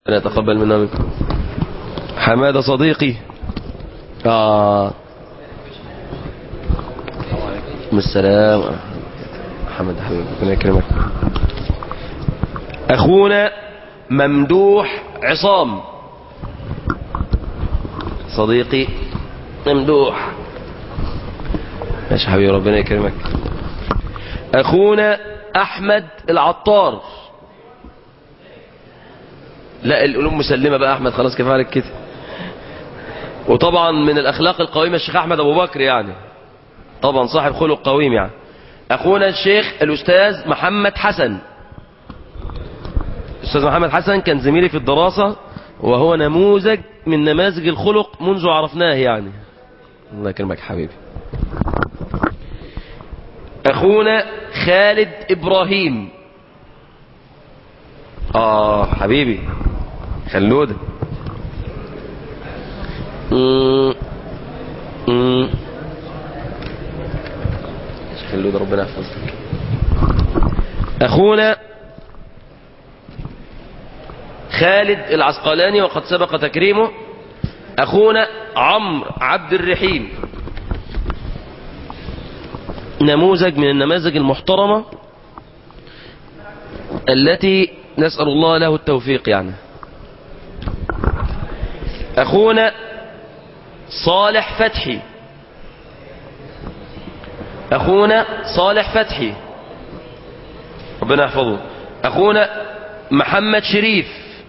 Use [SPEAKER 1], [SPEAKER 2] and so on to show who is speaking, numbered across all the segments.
[SPEAKER 1] ربنا يتقبل منا منكم حمادة صديقي آه السلام محمد حبيبي ربنا يكرمك أخونا ممدوح عصام صديقي ممدوح ماشي حبيبي ربنا يكرمك أخونا أحمد العطار لا القلوب مسلمة بقى أحمد خلاص كفاية عليك كده وطبعا من الأخلاق القويمة الشيخ أحمد أبو بكر يعني طبعا صاحب خلق قويم يعني أخونا الشيخ الأستاذ محمد حسن الأستاذ محمد حسن كان زميلي في الدراسة وهو نموذج من نماذج الخلق منذ عرفناه يعني الله يكرمك حبيبي أخونا خالد إبراهيم آه حبيبي خلودة مم. مم. خلودة ربنا يحفظك أخونا خالد العسقلاني وقد سبق تكريمه أخونا عمرو عبد الرحيم نموذج من النماذج المحترمة التي نسأل الله له التوفيق يعني أخونا صالح فتحي أخونا صالح فتحي ربنا يحفظه أخونا محمد شريف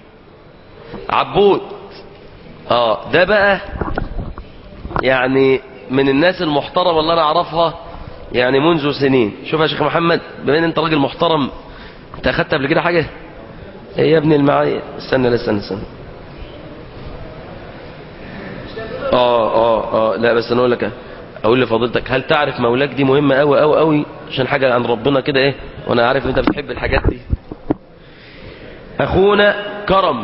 [SPEAKER 1] عبود اه ده بقى يعني من الناس المحترمة اللي انا اعرفها يعني منذ سنين شوف يا شيخ محمد بما ان انت راجل محترم انت اخدت قبل كده حاجة ايه يا ابني المعايا استنى لا استنى استنى اه اه اه لا بس انا اقول لك اقول لفضيلتك هل تعرف مولاك دي مهمة قوي قوي قوي عشان حاجة عن ربنا كده ايه وانا عارف ان انت بتحب الحاجات دي اخونا كرم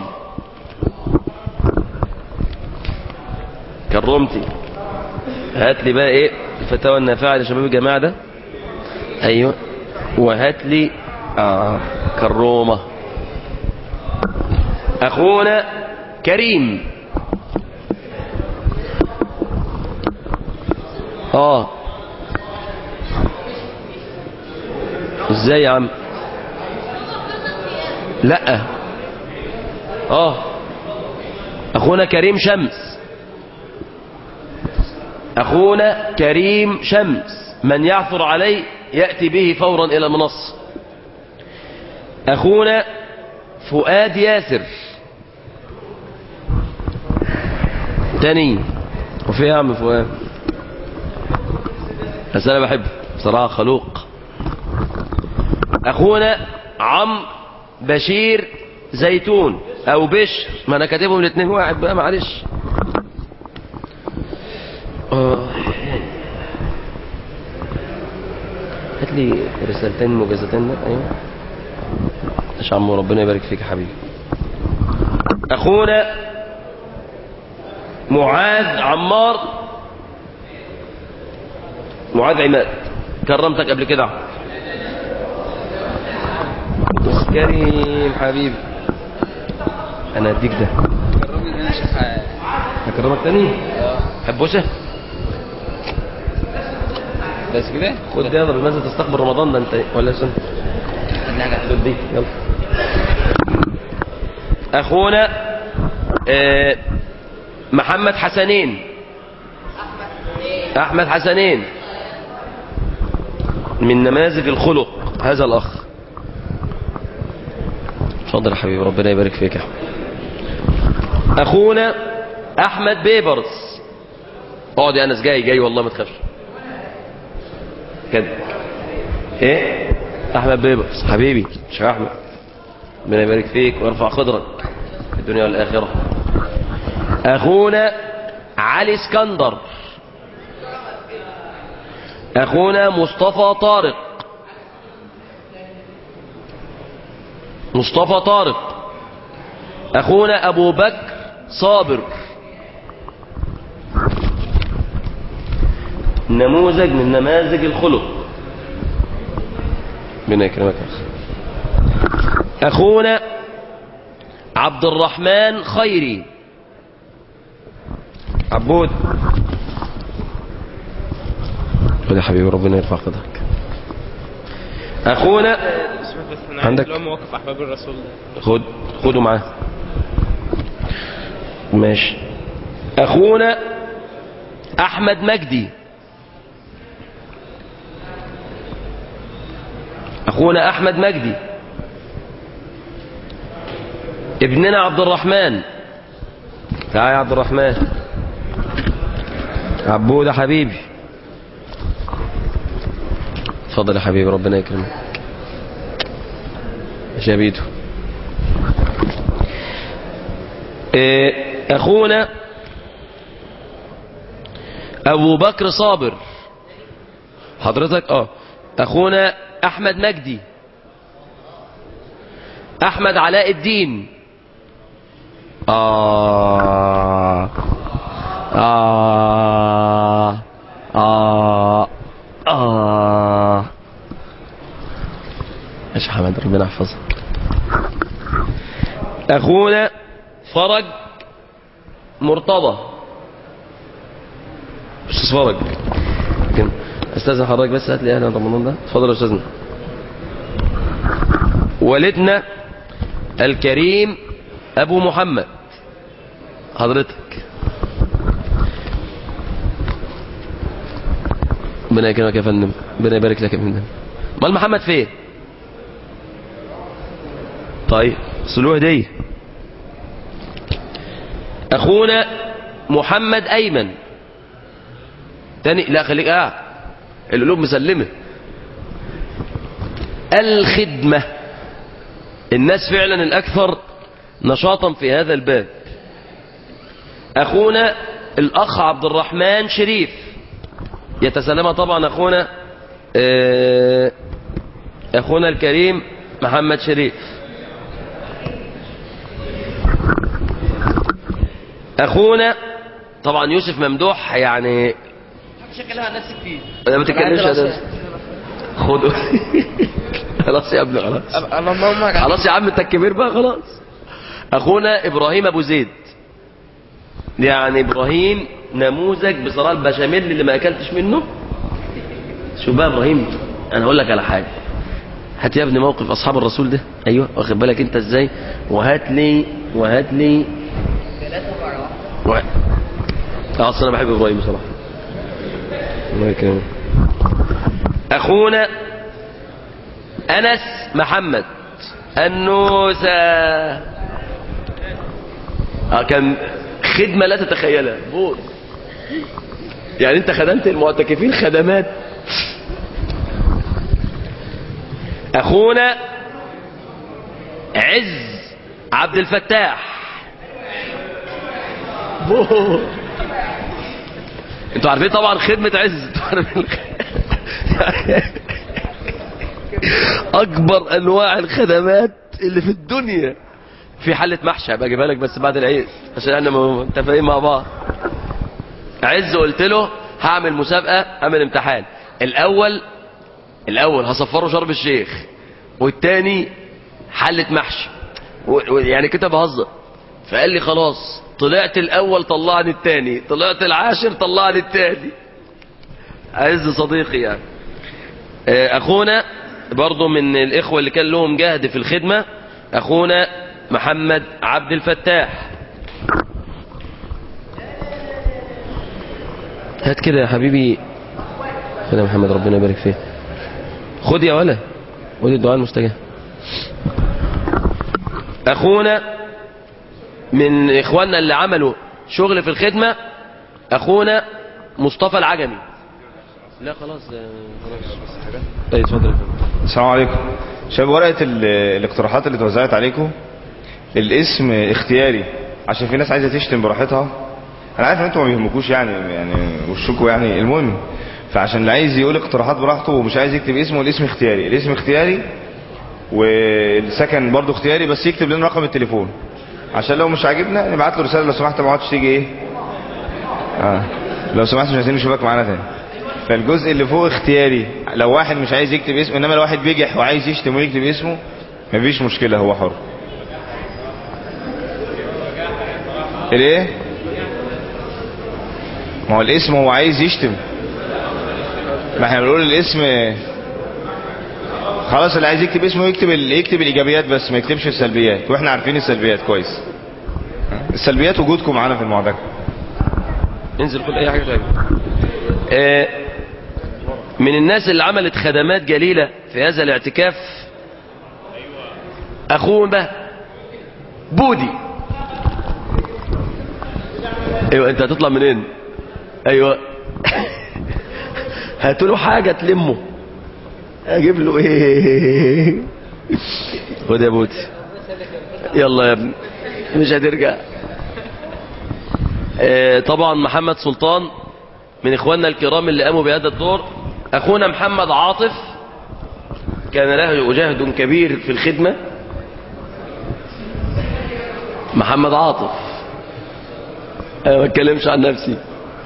[SPEAKER 1] كرمتي هات لي بقى ايه الفتاوى النافعة لشباب الجماعة ده ايوه وهات لي اه كرومة اخونا كريم اه ازاي يا عم لا اه اخونا كريم شمس أخونا كريم شمس من يعثر عليه يأتي به فورا إلى المنصة أخونا فؤاد ياسر تاني وفي يا عم فؤاد بس أنا بحبه بصراحة خلوق أخونا عم بشير زيتون أو بشر ما أنا كاتبهم الاثنين واحد بقى معلش هات لي رسالتين مجازتين ده ايوه ايش عمو ربنا يبارك فيك يا حبيبي اخونا معاذ عمار معاذ عماد كرمتك قبل كده بس كريم حبيبي انا اديك ده
[SPEAKER 2] كرمني انا شيخ
[SPEAKER 1] هكرمك تاني حبوشه
[SPEAKER 2] بس كده
[SPEAKER 1] خد ده يلا بالمناسبة تستقبل رمضان ده انت ولا سنة خد دي يلا اخونا آه، محمد حسنين احمد حسنين من نماذج الخلق هذا الاخ اتفضل يا حبيبي ربنا يبارك فيك يا حبيبي اخونا احمد بيبرز اقعد يا انس جاي جاي والله ما تخافش كده ايه احمد بيبرز حبيبي شيخ احمد ربنا يبارك فيك ويرفع قدرك في الدنيا والاخره اخونا علي اسكندر اخونا مصطفى طارق مصطفى طارق اخونا ابو بكر صابر نموذج من نماذج الخلق ربنا يكرمك يا أخي. اخونا عبد الرحمن خيري عبود خد يا حبيبي ربنا يرفع قدرك اخونا عندك؟
[SPEAKER 3] عندك اللي هو مواقف احباب الرسول ده
[SPEAKER 1] خد خده معاه ماشي اخونا احمد مجدي اخونا احمد مجدي ابننا عبد الرحمن تعال يا عبد الرحمن عبود يا حبيبي اتفضل يا حبيبي ربنا يكرمك شبيته إيه، اخونا ابو بكر صابر حضرتك اه اخونا احمد مجدي احمد علاء الدين آه آه آه آه ماشي يا حماد ربنا يحفظك أخونا فرج مرتضى أستاذ فرج لكن أستاذ حضرتك بس هات لي أهلا رمضان ده اتفضل يا أستاذنا والدنا الكريم أبو محمد حضرتك ربنا يكرمك يا فندم ربنا يبارك لك يا فندم امال محمد فين طيب صلوه هديه اخونا محمد ايمن تاني لا خليك قاعد القلوب مسلمه الخدمه الناس فعلا الاكثر نشاطا في هذا الباب اخونا الاخ عبد الرحمن شريف يتسلم طبعا اخونا آه، اخونا الكريم محمد شريف اخونا طبعا يوسف ممدوح يعني
[SPEAKER 3] شكلها نفس كتير
[SPEAKER 1] ما تتكلمش يا ده خده خلاص يا ابني خلاص
[SPEAKER 3] اللهم
[SPEAKER 1] خلاص يا عم انت الكبير بقى خلاص اخونا ابراهيم ابو زيد يعني ابراهيم نموذج بصراحه البشاميل اللي ما اكلتش منه شوف بقى ابراهيم انا اقول لك على حاجه هات يا ابني موقف اصحاب الرسول ده ايوه واخد بالك انت ازاي وهات لي وهات لي و... اه اصل انا بحب ابراهيم بصراحه الله يكرمك اخونا انس محمد النوسة اه كان خدمة لا تتخيلها بوز يعني انت خدمت المعتكفين خدمات اخونا عز عبد الفتاح بوز انتوا عارفين طبعا خدمة عز انتوا عارفين اكبر انواع الخدمات اللي في الدنيا في حلة محشي هبقى اجيبها لك بس بعد العيد عشان احنا م- متفقين مع بعض عز قلت له هعمل مسابقة هعمل امتحان الاول الاول هصفره شرم الشيخ والتاني حلة محشي و- و- يعني كده بهزر فقال لي خلاص طلعت الاول طلعني التاني طلعت العاشر طلعني التاني عز صديقي يعني آه، اخونا برضو من الاخوة اللي كان لهم جهد في الخدمة اخونا محمد عبد الفتاح هات كده يا حبيبي خد يا محمد ربنا يبارك فيك خد يا ولا خد الدعاء المستجاب اخونا من اخواننا اللي عملوا شغل في الخدمة اخونا مصطفى العجمي لا خلاص خلاص طيب اتفضل يا فندم.
[SPEAKER 4] السلام عليكم شباب ورقة ال- الاقتراحات اللي اتوزعت عليكم الاسم اختياري عشان في ناس عايزة تشتم براحتها انا عارف ان انتوا ما بيهمكوش يعني يعني وشكوا يعني المهم فعشان اللي عايز يقول اقتراحات براحته ومش عايز يكتب اسمه الاسم اختياري الاسم اختياري والسكن برضو اختياري بس يكتب لنا رقم التليفون عشان لو مش عاجبنا نبعت له رسالة لو سمحت ما عادش تيجي ايه اه لو سمحت مش عايزين نشوفك معانا تاني فالجزء اللي فوق اختياري لو واحد مش عايز يكتب اسمه انما لو واحد بيجح وعايز يشتم ويكتب اسمه مفيش مشكلة هو حر الايه ما هو الاسم هو عايز يشتم ما احنا بنقول الاسم خلاص اللي عايز يكتب اسمه يكتب ال... يكتب الايجابيات بس ما يكتبش السلبيات واحنا عارفين السلبيات كويس السلبيات وجودكم معانا في المعتكف
[SPEAKER 1] انزل كل اي حاجه تانية آه، من الناس اللي عملت خدمات جليله في هذا الاعتكاف اخونا بودي ايوه انت هتطلع منين ايوه هاتوا له حاجه تلمه اجيب له ايه خد يا بودي يلا يا ابني مش هترجع آه، طبعا محمد سلطان من اخواننا الكرام اللي قاموا بهذا الدور اخونا محمد عاطف كان له جهد كبير في الخدمة محمد عاطف انا ما اتكلمش عن نفسي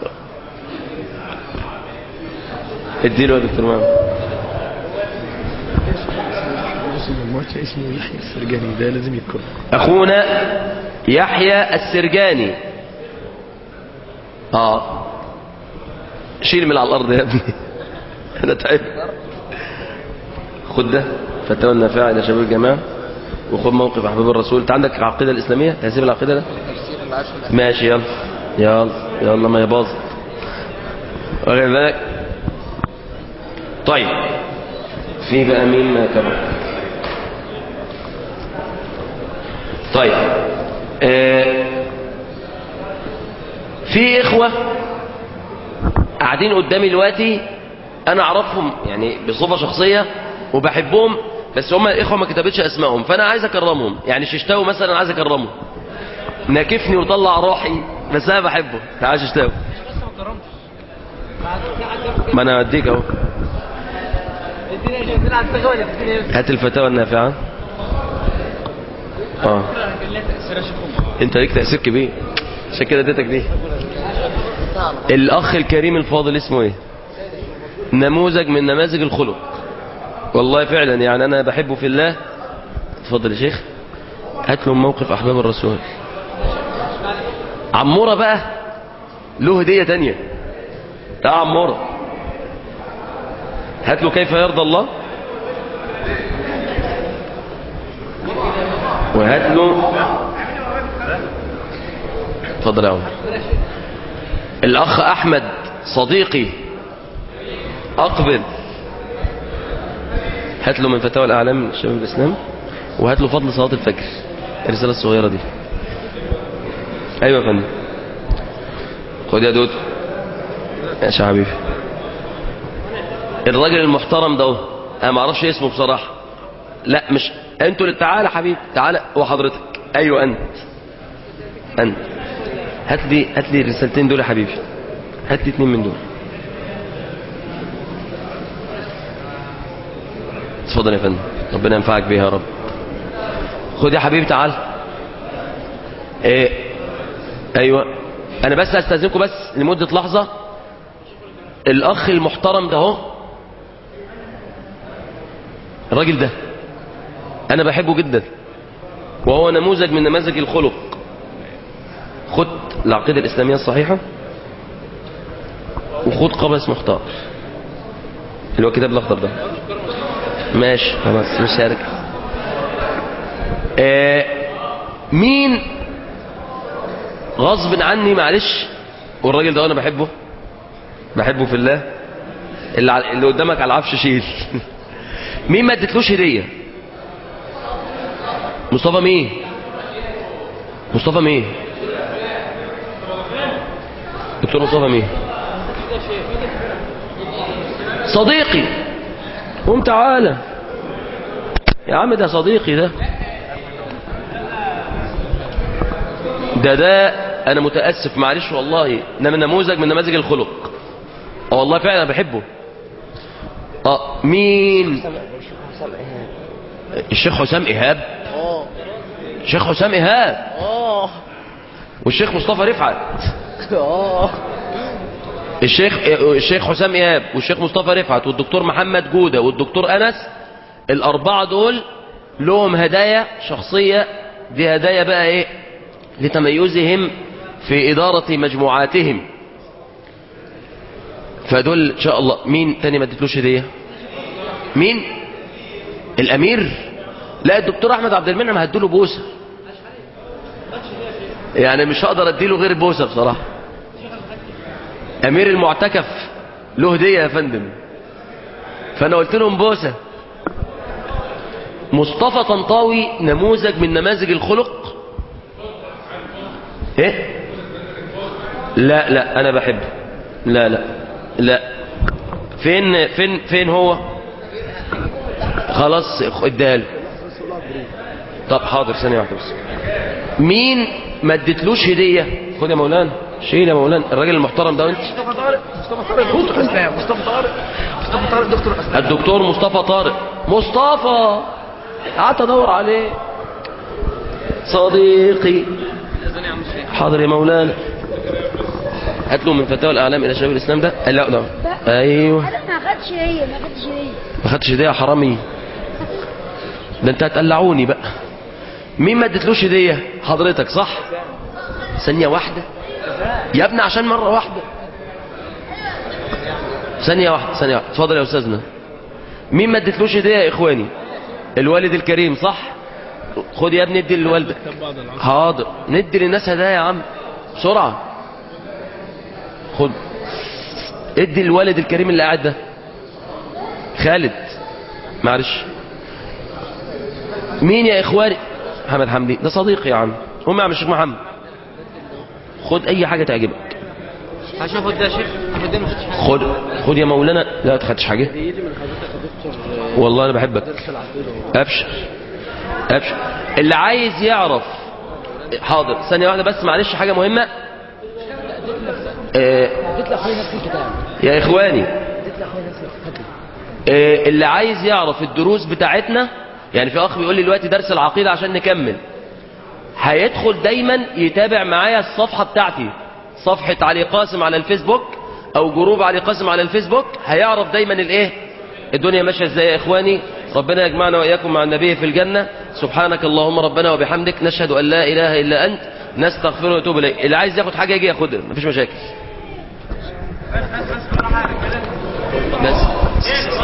[SPEAKER 1] اديله يا دكتور محمد
[SPEAKER 3] اسمه يحيى السرجاني ده لازم يتكرر
[SPEAKER 1] اخونا يحيى السرجاني اه شيل من على الارض يا ابني انا تعبت خد ده فتاوى النافعه الى شباب الجماعه وخد موقف احباب الرسول انت عندك العقيده الاسلاميه تهذيب العقيده ده
[SPEAKER 2] تفسير العشر
[SPEAKER 1] ماشي يلا يلا يلا ما هي باظت واخد بالك طيب في بقى مين ما كبر طيب آه في اخوه قاعدين قدامي دلوقتي انا اعرفهم يعني بصفه شخصيه وبحبهم بس هم الاخوه ما كتبتش اسمائهم فانا عايز اكرمهم يعني ششتاوي مثلا عايز اكرمه ناكفني وطلع روحي بس انا بحبه تعال ششتاوي ما انا هديك اهو هات الفتاوى النافعه اه انت ليك تاثير كبير عشان كده اديتك دي الاخ الكريم الفاضل اسمه ايه نموذج من نماذج الخلق والله فعلا يعني انا بحبه في الله اتفضل يا شيخ هات له موقف احباب الرسول عموره بقى له هديه تانية تعال عموره هات له كيف يرضى الله وهات له اتفضل يا عمر الاخ احمد صديقي اقبل هات له من فتاوى الاعلام شباب الاسلام وهات له فضل صلاه الفجر الرساله الصغيره دي ايوه يا فندم خد يا دود ماشي يا حبيبي الراجل المحترم ده اهو انا ما اعرفش اسمه بصراحه لا مش انتوا اللي تعالى يا حبيبي تعالى وحضرتك ايوه انت انت هات لي هات لي الرسالتين دول يا حبيبي هات لي اتنين من دول اتفضل يا فندم ربنا ينفعك بيها يا رب خد يا حبيبي تعال ايه ايوه انا بس هستاذنكم بس لمده لحظه الاخ المحترم ده اهو الراجل ده انا بحبه جدا وهو نموذج من نماذج الخلق خد العقيدة الإسلامية الصحيحة وخد قبس مختار اللي هو الكتاب الأخضر ده ماشي خلاص مش هرجع آه مين غصب عني معلش والراجل ده انا بحبه بحبه في الله اللي, ع- اللي قدامك على العفش شيل مين ما اديتلوش هديه مصطفى مين مصطفى مين دكتور مصطفى مين صديقي قوم تعالى يا عم ده صديقي ده ده ده انا متاسف معلش والله انما نموذج من نماذج الخلق اه والله فعلا بحبه اه مين الشيخ حسام ايهاب
[SPEAKER 3] اه
[SPEAKER 1] الشيخ حسام ايهاب
[SPEAKER 3] اه
[SPEAKER 1] والشيخ مصطفى رفعت
[SPEAKER 3] اه
[SPEAKER 1] الشيخ الشيخ حسام ايهاب والشيخ مصطفى رفعت والدكتور محمد جوده والدكتور انس الاربعه دول لهم هدايا شخصيه دي هدايا بقى ايه لتميزهم في إدارة مجموعاتهم فدول إن شاء الله مين تاني ما اديتلوش هدية مين الأمير لا الدكتور أحمد عبد المنعم هديله بوسة يعني مش هقدر اديله غير بوسة بصراحة أمير المعتكف له هدية يا فندم فأنا قلت لهم بوسة مصطفى طنطاوي نموذج من نماذج الخلق ايه لا لا انا بحبه لا لا لا فين فين فين هو خلاص اديها له طب حاضر ثانيه واحده بس مين ما اديتلوش هديه خد يا مولانا شيل يا مولانا الراجل المحترم ده وانت
[SPEAKER 3] مصطفى طارق مصطفى طارق دكتور اسلام مصطفى طارق مصطفى طارق دكتور اسلام
[SPEAKER 1] الدكتور مصطفى طارق مصطفى قعدت ادور عليه صديقي حاضر يا مولانا هات له من فتاوى الاعلام الى شباب الاسلام ده قال لا لا ايوه
[SPEAKER 5] انا ما خدش هي ما خدش هي
[SPEAKER 1] ما خدتش هديه يا حرامي ده انت هتقلعوني بقى مين ما اديتلوش هديه حضرتك صح ثانيه واحده يا ابني عشان مره واحده ثانيه واحده ثانيه واحده اتفضل يا استاذنا مين ما اديتلوش هديه يا اخواني الوالد الكريم صح خد يا ابني ادي لوالدك حاضر ندي للناس هدايا يا عم بسرعه خد ادي الوالد الكريم اللي قاعد ده خالد معلش مين يا اخواني محمد حمدي ده صديقي يا عم قوم يا عم الشيخ محمد خد اي حاجه تعجبك
[SPEAKER 2] هشوف ده يا شيخ احمد ما خدش حاجه
[SPEAKER 1] خد خد يا مولانا لا تخدش حاجه والله انا بحبك ابشر ابشر اللي عايز يعرف حاضر ثانيه واحده بس معلش حاجه مهمه آه يا اخواني آه، اللي عايز يعرف الدروس بتاعتنا يعني في اخ بيقول لي دلوقتي درس العقيده عشان نكمل هيدخل دايما يتابع معايا الصفحه بتاعتي صفحه علي قاسم على الفيسبوك او جروب علي قاسم على الفيسبوك هيعرف دايما الايه الدنيا ماشيه ازاي يا اخواني ربنا يجمعنا واياكم مع النبي في الجنه سبحانك اللهم ربنا وبحمدك نشهد ان لا اله الا انت نستغفره ونتوب اليه اللي عايز ياخد حاجه يجي ياخدها مفيش مشاكل بس